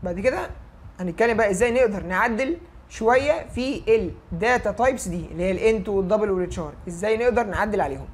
بعد كده هنتكلم بقى ازاي نقدر نعدل شويه في الداتا تايبس دي اللي هي الانت والدبل والتشار ازاي نقدر نعدل عليهم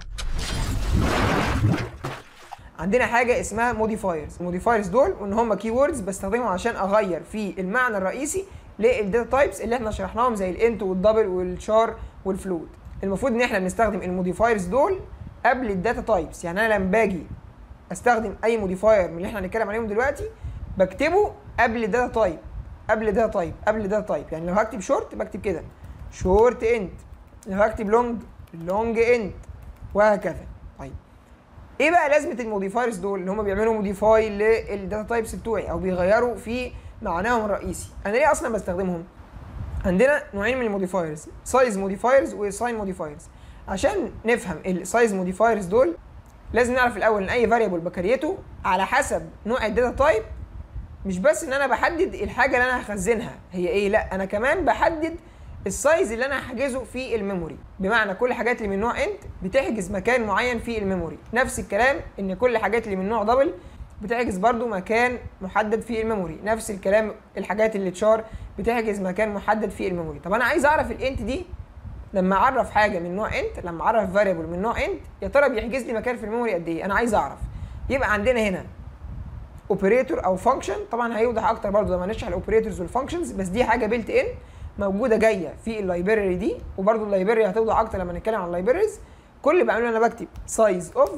عندنا حاجه اسمها موديفايرز الموديفايرز دول وان هم كي ووردز بستخدمهم عشان اغير في المعنى الرئيسي للداتا تايبس اللي احنا شرحناهم زي الانت والدبل والشار والفلوت المفروض ان احنا بنستخدم الموديفايرز دول قبل الداتا تايبس يعني انا لما باجي استخدم اي موديفاير من اللي احنا هنتكلم عليهم دلوقتي بكتبه قبل الداتا تايب قبل داتا تايب قبل داتا تايب يعني لو هكتب شورت بكتب كده شورت انت لو هكتب لونج لونج انت وهكذا طيب ايه بقى لازمه الموديفايرز دول اللي هم بيعملوا موديفاي للداتا تايبس بتوعي او بيغيروا في معناهم الرئيسي انا ليه اصلا بستخدمهم عندنا نوعين من الموديفايرز سايز موديفايرز وساين موديفايرز عشان نفهم السايز موديفايرز دول لازم نعرف الاول ان اي فاريبل بكريته على حسب نوع الداتا تايب مش بس ان انا بحدد الحاجه اللي انا هخزنها هي ايه لا انا كمان بحدد السايز اللي انا هحجزه في الميموري بمعنى كل الحاجات اللي من نوع انت بتحجز مكان معين في الميموري نفس الكلام ان كل الحاجات اللي من نوع دبل بتحجز برضو مكان محدد في الميموري نفس الكلام الحاجات اللي تشار بتحجز مكان محدد في الميموري طب انا عايز اعرف الانت دي لما اعرف حاجه من نوع انت لما اعرف فاريبل من نوع انت يا ترى بيحجز لي مكان في الميموري قد ايه انا عايز اعرف يبقى عندنا هنا اوبريتور او فانكشن طبعا هيوضح اكتر برضو لما نشرح الاوبريتورز والفانكشنز بس دي حاجه بيلت ان موجوده جايه في اللايبراري دي وبرضو اللايبراري هتوضح اكتر لما نتكلم عن اللايبراريز كل اللي بعمله انا بكتب سايز اوف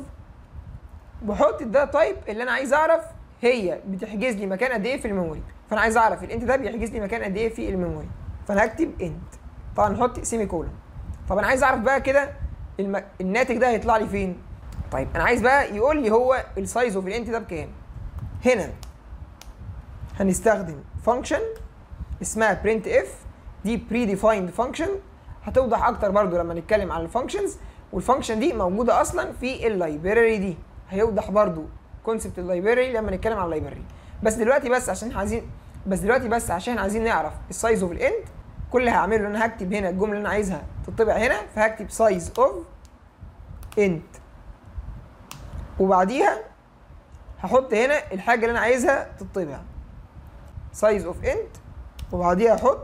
بحط الداتا تايب اللي انا عايز اعرف هي بتحجز لي مكان قد ايه في الميموري فانا عايز اعرف الانت ده بيحجز لي مكان قد ايه في الميموري فانا هكتب انت طبعا نحط سيمي كولون طب انا عايز اعرف بقى كده الم... الناتج ده هيطلع لي فين طيب انا عايز بقى يقول لي هو السايز اوف الانت ده بكام هنا هنستخدم فانكشن اسمها print if دي بري ديفايند فانكشن هتوضح اكتر برضو لما نتكلم عن الفانكشنز والفانكشن دي موجوده اصلا في اللايبراري دي هيوضح برضو كونسبت اللايبراري لما نتكلم عن اللايبراري بس دلوقتي بس عشان عايزين بس دلوقتي بس عشان عايزين نعرف السايز اوف الانت كل اللي هعمله ان انا هكتب هنا الجمله اللي انا عايزها تطبع هنا فهكتب سايز اوف انت وبعديها هحط هنا الحاجه اللي انا عايزها تطبع سايز اوف انت وبعديها احط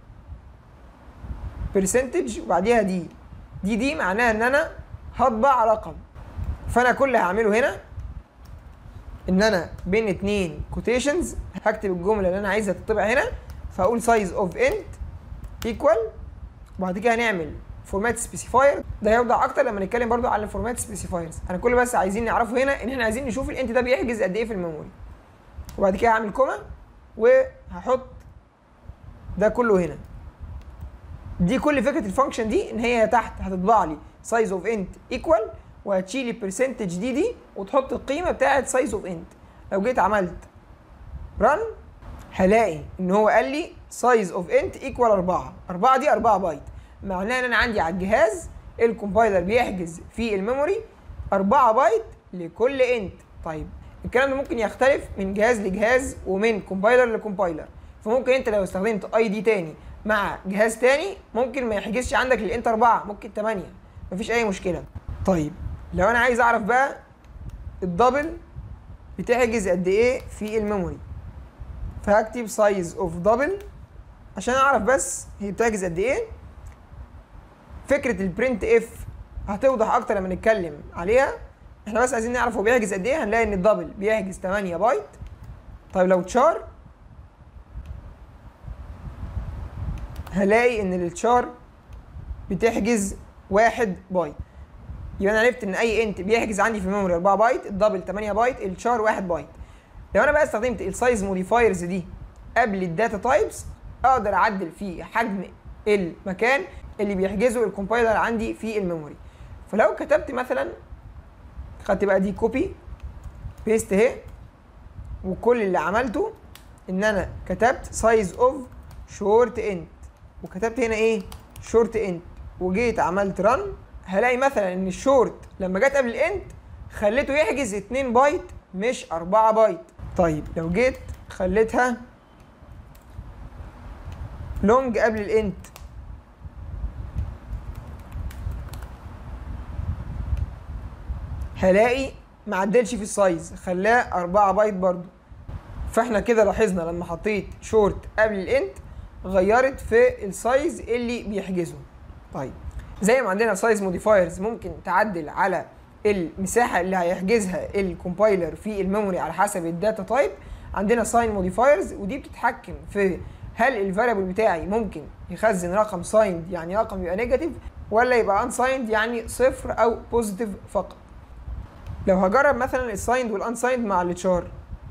برسنتج وبعديها دي دي دي معناها ان انا هطبع رقم فانا كل اللي هعمله هنا ان انا بين اتنين كوتيشنز هكتب الجمله اللي انا عايزها تطبع هنا فاقول سايز اوف انت ايكوال وبعد كده هنعمل فورمات سبيسيفاير ده هيوضح اكتر لما نتكلم برضو على الفورمات سبيسيفايرز انا كل بس عايزين نعرفه هنا ان احنا عايزين نشوف الانت ده بيحجز قد ايه في الميموري وبعد كده هعمل كوما وهحط ده كله هنا دي كل فكره الفانكشن دي ان هي تحت هتطبع لي سايز اوف انت ايكوال وهتشيل البرسنتج دي دي وتحط القيمه بتاعه سايز اوف انت لو جيت عملت رن هلاقي ان هو قال لي سايز اوف انت ايكوال 4 4 دي 4 بايت معناه ان انا عندي على الجهاز الكومبايلر بيحجز في الميموري 4 بايت لكل انت طيب الكلام ده ممكن يختلف من جهاز لجهاز ومن كومبايلر لكومبايلر فممكن انت لو استخدمت اي دي تاني مع جهاز تاني ممكن ما يحجزش عندك الانت 4 ممكن 8 مفيش اي مشكله طيب لو انا عايز اعرف بقى الدبل بتحجز قد ايه في الميموري فهكتب سايز اوف دبل عشان اعرف بس هي بتحجز قد ايه فكره البرنت اف هتوضح اكتر لما نتكلم عليها احنا بس عايزين نعرف هو بيحجز قد ايه هنلاقي ان الدبل بيحجز 8 بايت طيب لو تشار هلاقي ان التشار بتحجز 1 بايت يبقى انا عرفت ان اي انت بيحجز عندي في الميموري 4 بايت الدبل 8 بايت التشار 1 بايت لو انا بقى استخدمت السايز موديفايرز دي قبل الداتا تايبس اقدر اعدل في حجم المكان اللي بيحجزه الكومبايلر عندي في الميموري فلو كتبت مثلا خدت بقى دي كوبي بيست اهي وكل اللي عملته ان انا كتبت سايز اوف شورت انت وكتبت هنا ايه شورت انت وجيت عملت رن هلاقي مثلا ان الشورت لما جت قبل الانت خليته يحجز 2 بايت مش 4 بايت طيب لو جيت خليتها لونج قبل الانت هلاقي ما عدلش في السايز خلاه 4 بايت برضو فاحنا كده لاحظنا لما حطيت شورت قبل الانت غيرت في السايز اللي بيحجزه طيب زي ما عندنا سايز موديفايرز ممكن تعدل على المساحه اللي هيحجزها الكومبايلر في الميموري على حسب الداتا تايب عندنا ساين موديفايرز ودي بتتحكم في هل الفاريبل بتاعي ممكن يخزن رقم سايند يعني رقم يبقى نيجاتيف ولا يبقى انسايند يعني صفر او بوزيتيف فقط لو هجرب مثلا السايند والانسايند مع التشار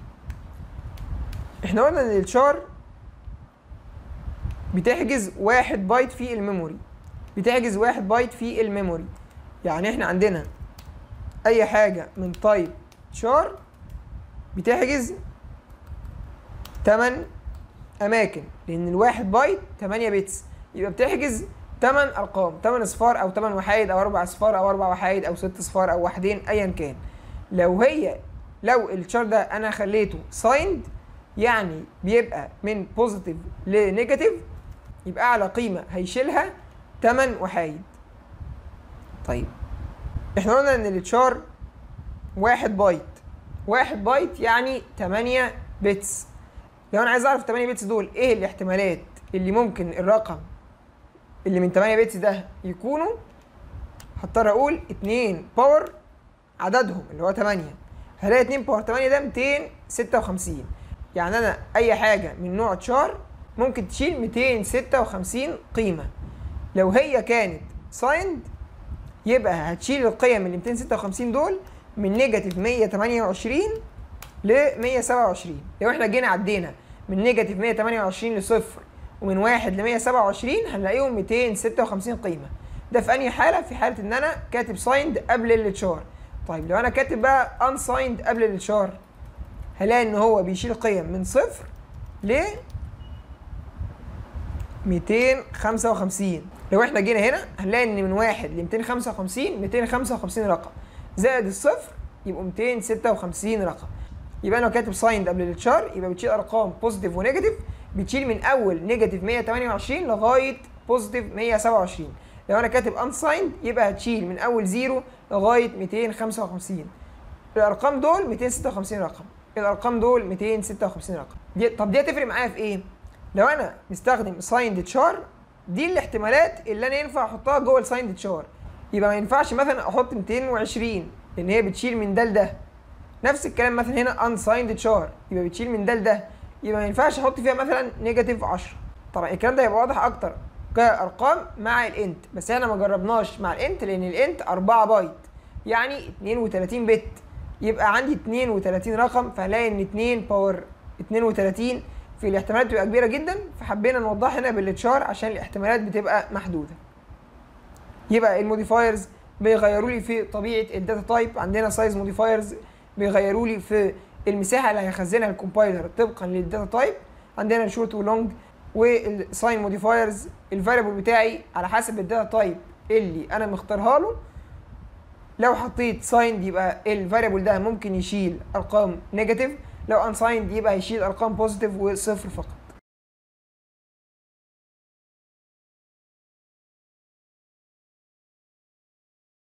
احنا قلنا ان التشار بتحجز واحد بايت في الميموري بتحجز واحد بايت في الميموري يعني احنا عندنا اي حاجة من تايب تشار بتحجز 8 اماكن لان الواحد بايت 8 بيتس يبقى بتحجز 8 ارقام 8 اصفار او 8 وحايد او 4 اصفار او 4 وحايد او 6 اصفار او وحدين ايا كان لو هي لو التشار ده انا خليته سايند يعني بيبقى من بوزيتيف لنيجاتيف يبقى اعلى قيمه هيشيلها 8 وحايد طيب احنا قلنا ان التشار واحد بايت واحد بايت يعني 8 بيتس لو انا عايز اعرف 8 بيتس دول ايه الاحتمالات اللي ممكن الرقم اللي من 8 بيتس ده يكونوا هضطر اقول 2 باور عددهم اللي هو 8 هلاقي 2 باور 8 ده 256 يعني انا اي حاجه من نوع تشار ممكن تشيل 256 قيمه لو هي كانت سايند يبقى هتشيل القيم اللي 256 دول من نيجاتيف 128 ل 127 لو احنا جينا عدينا من نيجاتيف 128 لصفر ومن 1 ل 127 هنلاقيهم 256 قيمه ده في انهي حاله في حاله ان انا كاتب سايند قبل التشار طيب لو انا كاتب بقى ان سايند قبل التشار هلاقي ان هو بيشيل قيم من صفر ل 255 لو احنا جينا هنا هنلاقي ان من 1 ل 255 255 رقم زائد الصفر يبقوا 256 رقم يبقى انا لو كاتب سايند قبل التشار يبقى بتشيل ارقام بوزيتيف ونيجاتيف بتشيل من اول نيجاتيف 128 لغايه بوزيتيف 127 لو انا كاتب انسايند يبقى هتشيل من اول زيرو لغايه 255 الارقام دول 256 رقم الارقام دول 256 رقم دي طب دي هتفرق معايا في ايه لو انا مستخدم سايند تشار دي الاحتمالات اللي انا ينفع احطها جوه السايند تشار يبقى ما ينفعش مثلا احط 220 لان هي بتشيل من ده لده نفس الكلام مثلا هنا unsigned تشار يبقى بتشيل من ده لده يبقى ما ينفعش احط فيها مثلا نيجاتيف 10 طبعا الكلام ده هيبقى واضح اكتر كارقام مع الانت بس احنا ما جربناش مع الانت لان الانت 4 بايت يعني 32 بت يبقى عندي 32 رقم فهلاقي ان 2 باور 32 في الاحتمالات بتبقى كبيره جدا فحبينا نوضحها هنا بالتشار عشان الاحتمالات بتبقى محدوده يبقى الموديفايرز بيغيروا لي في طبيعه الداتا تايب عندنا سايز موديفايرز بيغيروا لي في المساحه اللي هيخزنها الكومبايلر طبقا للداتا تايب عندنا الشورت ولونج والساين موديفايرز الفاريبل بتاعي على حسب الداتا تايب اللي انا مختارها له لو حطيت سايند يبقى الفاريبل ده ممكن يشيل ارقام نيجاتيف لو انسايند يبقى هيشيل ارقام بوزيتيف وصفر فقط